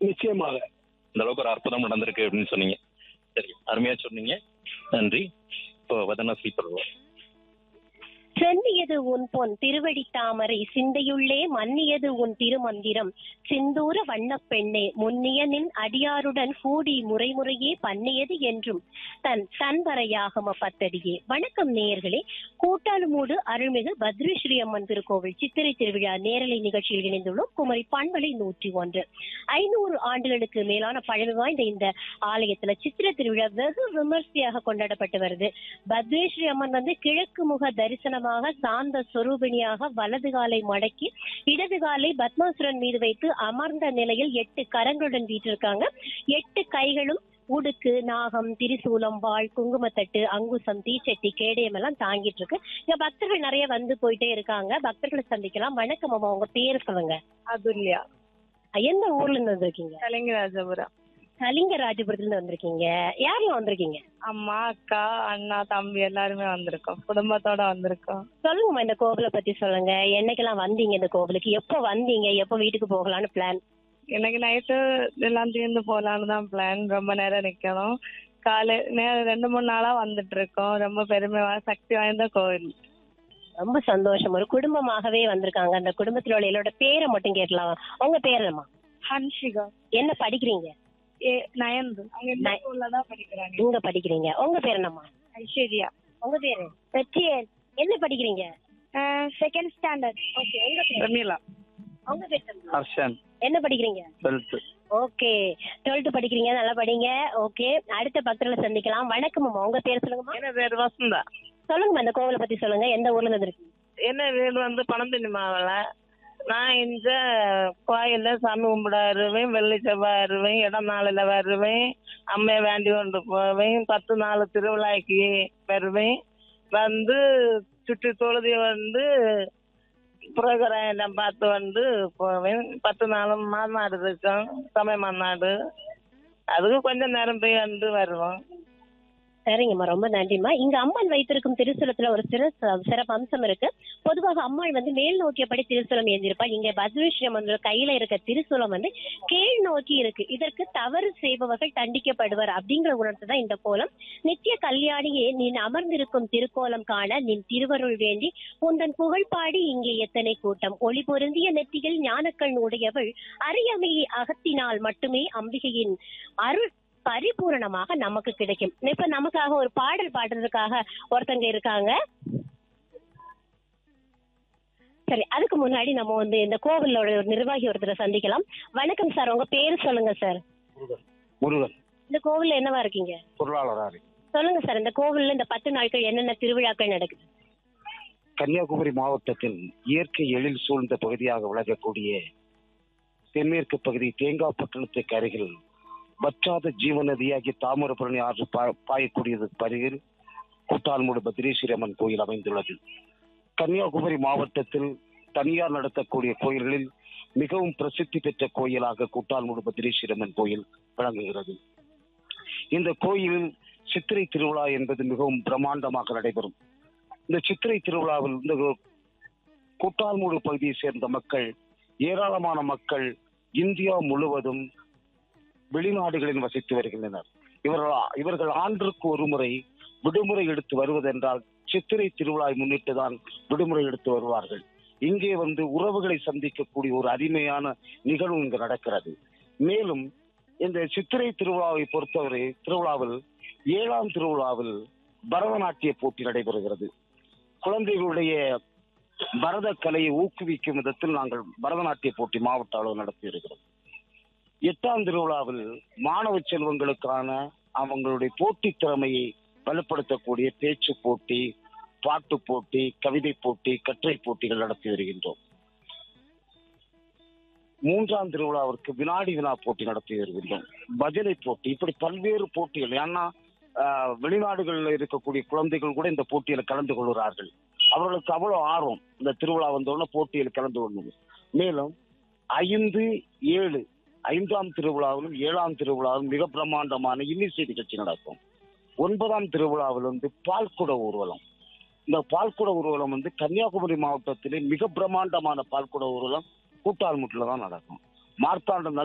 நிச்சயமாக இந்த அளவுக்கு ஒரு அற்புதம் நடந்திருக்கு அப்படின்னு சொன்னீங்க சரி அருமையா சொன்னீங்க நன்றி இப்போ வதனா ஸ்லீப்பர் சென்னியது உன் பொன் திருவடி தாமரை சிந்தையுள்ளே மன்னியது உன் திருமந்திரம் சிந்தூர வண்ணப் பெண்ணே முன்னிய நின் அடியாருடன் கூடி முறைமுறையே பண்ணியது என்றும் தன் தன்வரையாகம பத்தடியே வணக்கம் நேயர்களே கூட்டாலுமூடு அருள்மிகு பத்ரஸ்ரீ அம்மன் திருக்கோவில் சித்திரை திருவிழா நேரலை நிகழ்ச்சியில் இணைந்துள்ளோம் குமரி பண்பலை நூற்றி ஒன்று ஐநூறு ஆண்டுகளுக்கு மேலான பழமை வாய்ந்த இந்த ஆலயத்துல சித்திரை திருவிழா வெகு விமர்சையாக கொண்டாடப்பட்டு வருது பத்ரேஸ்வரி அம்மன் வந்து கிழக்கு முக தரிசனமாக சாந்த சொரூபிணியாக வலது காலை மடக்கி இடது காலை பத்மாசுரன் மீது வைத்து அமர்ந்த நிலையில் எட்டு கரங்களுடன் வீற்றிருக்காங்க எட்டு கைகளும் உடுக்கு நாகம் திரிசூலம் வாழ் குங்குமத்தட்டு அங்குசம் தீச்சட்டி கேடயம் எல்லாம் தாங்கிட்டு இருக்கு இங்க பக்தர்கள் நிறைய வந்து போயிட்டே இருக்காங்க பக்தர்களை சந்திக்கலாம் வணக்கம் அம்மா உங்க பேர் சொல்லுங்க அதுல்யா எந்த ஊர்ல இருந்து வந்திருக்கீங்க கலிங்கராஜபுரம் கலிங்கராஜபுரத்துல இருந்து வந்திருக்கீங்க யாரெல்லாம் வந்திருக்கீங்க அம்மா அக்கா அண்ணா தம்பி எல்லாருமே வந்திருக்கோம் குடும்பத்தோட வந்திருக்கோம் சொல்லுங்கம்மா இந்த கோவிலை பத்தி சொல்லுங்க என்னைக்கெல்லாம் வந்தீங்க இந்த கோவிலுக்கு எப்போ வந்தீங்க எப்போ வீட்டுக்கு போகலாம்னு பிளான் இன்னைக்கு நைட்டு எல்லாம் தீர்ந்து போலான்னு தான் பிளான் ரொம்ப நேரம் நிக்கணும் காலை நேரம் ரெண்டு மூணு நாளா வந்துட்டு இருக்கோம் ரொம்ப பெருமை வா- சக்தி வாய்ந்த கோவில் ரொம்ப சந்தோஷம் ஒரு குடும்பமாகவே வந்திருக்காங்க அந்த குடும்பத்தில் உள்ள எல்லாரோட பேரை மட்டும் கேட்கலாம் உங்க பேர் என்னம்மா ஹன்ஷிகா என்ன படிக்கிறீங்க ஏ நயந்து அவங்க இந்த நய- ஸ்கூல்ல தான் படிக்கிறாங்க இங்க படிக்கிறீங்க உங்க பேர் என்னம்மா ஐஸ்வர்யா உங்க பேரு வெற்றியன் என்ன படிக்கிறீங்க செகண்ட் ஸ்டாண்டர்ட் ஓகே உங்க பேர் ரமீலா உங்க பேர் சொல்லுங்க. ஹர்ஷன் என்ன படிக்கிறீங்க டுவெல்த் ஓகே டுவெல்த் படிக்கிறீங்க நல்லா படிங்க ஓகே அடுத்த பக்தர்களை சந்திக்கலாம் வணக்கம்மா உங்க பேர் சொல்லுங்கம்மா என்ன பேர் வசந்தா சொல்லுங்கம்மா இந்த கோவிலை பத்தி சொல்லுங்க எந்த ஊர்ல இருந்து வந்திருக்கீங்க என்ன வீடு வந்து பணந்தண்ணி மாவல நான் இந்த கோயில்ல சாமி கும்பிட வருவேன் வெள்ளி செவ்வாய் வருவேன் இடம் நாளில் வருவேன் அம்மையை வேண்டி கொண்டு போவேன் பத்து நாள் திருவிழாக்கு வருவேன் வந்து சுற்றி தொழுதி வந்து புரோகிராம் பார்த்து வந்து போவேன் பத்து நாளும் மாநாடு இருக்கும் சமய மாநாடு அதுக்கு கொஞ்சம் நேரம் போய் வந்து வருவோம் சரிங்கம்மா ரொம்ப நன்றிம்மா இங்க அம்மன் வைத்திருக்கும் திருசூலத்துல ஒரு சிற சிறப்பு அம்சம் இருக்கு பொதுவாக அம்மாள் வந்து மேல் நோக்கியபடி திருசூலம் ஏந்திருப்பா இங்க பத்ரேஸ்வரி அம்மன் கையில இருக்க திருசூலம் வந்து கீழ் நோக்கி இருக்கு இதற்கு தவறு செய்பவர்கள் தண்டிக்கப்படுவர் அப்படிங்கிற உணர்த்து தான் இந்த கோலம் நித்திய கல்யாணியே நீ அமர்ந்திருக்கும் திருக்கோலம் காண நின் திருவருள் வேண்டி உந்தன் புகழ் பாடி இங்கே எத்தனை கூட்டம் ஒளி பொருந்திய நெத்தியில் ஞானக்கண் உடையவள் அறியாமையை அகத்தினால் மட்டுமே அம்பிகையின் அருள் பரிபூரணமாக நமக்கு கிடைக்கும் இப்ப நமக்காக ஒரு பாடல் பாடுறதுக்காக ஒருத்தங்க இருக்காங்க சரி அதுக்கு முன்னாடி நம்ம வந்து இந்த கோவிலோட ஒரு நிர்வாகி ஒருத்தரை சந்திக்கலாம் வணக்கம் சார் உங்க பேர் சொல்லுங்க சார் முருகன் இந்த கோவில்ல என்னவா இருக்கீங்க பொருளாளராரு சொல்லுங்க சார் இந்த கோவில்ல இந்த பத்து நாட்கள் என்னென்ன திருவிழாக்கள் நடக்குது கன்னியாகுமரி மாவட்டத்தில் இயற்கை எழில் சூழ்ந்த பகுதியாக விளங்கக்கூடிய தென்மேற்கு பகுதி தேங்காய்பட்டணத்துக்கு அருகில் வற்றாத ஜீவ நதியாகிய தாமிரபரணி ஆறு பா- பாயக்கூடியதுக்கு அருகில் கூட்டால்மூடு பத்ரேஸ்வரி அம்மன் கோயில் அமைந்துள்ளது கன்னியாகுமரி மாவட்டத்தில் தனியார் நடத்தக்கூடிய கோயில்களில் மிகவும் பிரசித்தி பெற்ற கோயிலாக கூட்டால்மூடு பத்ரேஸ்வரி அம்மன் கோயில் விளங்குகிறது இந்த கோயிலில் சித்திரை திருவிழா என்பது மிகவும் பிரம்மாண்டமாக நடைபெறும் இந்த சித்திரை திருவிழாவில் இந்த கூட்டால்மூடு பகுதியை சேர்ந்த மக்கள் ஏராளமான மக்கள் இந்தியா முழுவதும் வெளிநாடுகளில் வசித்து வருகின்றனர் இவர்கள் இவர்கள் ஆண்டுக்கு ஒரு முறை விடுமுறை எடுத்து வருவதென்றால் சித்திரை திருவிழாவை முன்னிட்டு தான் விடுமுறை எடுத்து வருவார்கள் இங்கே வந்து உறவுகளை சந்திக்கக்கூடிய ஒரு அருமையான நிகழ்வு இங்கு நடக்கிறது மேலும் இந்த சித்திரை திருவிழாவை பொறுத்தவரை திருவிழாவில் ஏழாம் திருவிழாவில் பரதநாட்டிய போட்டி நடைபெறுகிறது குழந்தைகளுடைய பரத கலையை ஊக்குவிக்கும் விதத்தில் நாங்கள் பரதநாட்டிய போட்டி மாவட்ட அளவில் நடத்தி இருக்கிறோம் எட்டாம் திருவிழாவில் மாணவ செல்வங்களுக்கான அவங்களுடைய போட்டி திறமையை வலுப்படுத்தக்கூடிய பேச்சு போட்டி பாட்டு போட்டி கவிதை போட்டி கட்டுரை போட்டிகள் நடத்தி வருகின்றோம் மூன்றாம் திருவிழாவிற்கு வினாடி வினா போட்டி நடத்தி வருகின்றோம் பஜனை போட்டி இப்படி பல்வேறு போட்டிகள் ஏன்னா ஆஹ், வெளிநாடுகளில் இருக்கக்கூடிய குழந்தைகள் கூட இந்த போட்டியில கலந்து கொள்கிறார்கள் அவர்களுக்கு அவ்வளவு ஆர்வம் இந்த திருவிழா வந்தவுடனே போட்டியில் கலந்து கொள்வது மேலும் ஐந்து ஏழு ஐந்தாம் திருவிழாவிலும் ஏழாம் திருவிழாவிலும் மிக பிரம்மாண்டமான இன்னிசை நிகழ்ச்சி நடக்கும் ஒன்பதாம் திருவிழாவில் வந்து பால்குட ஊர்வலம் இந்த பால்குட ஊர்வலம் வந்து கன்னியாகுமரி மாவட்டத்திலே மிக பிரம்மாண்டமான பால்குட ஊர்வலம் கூட்டால்முட்டில் தான் நடக்கும் மார்த்தாண்டம்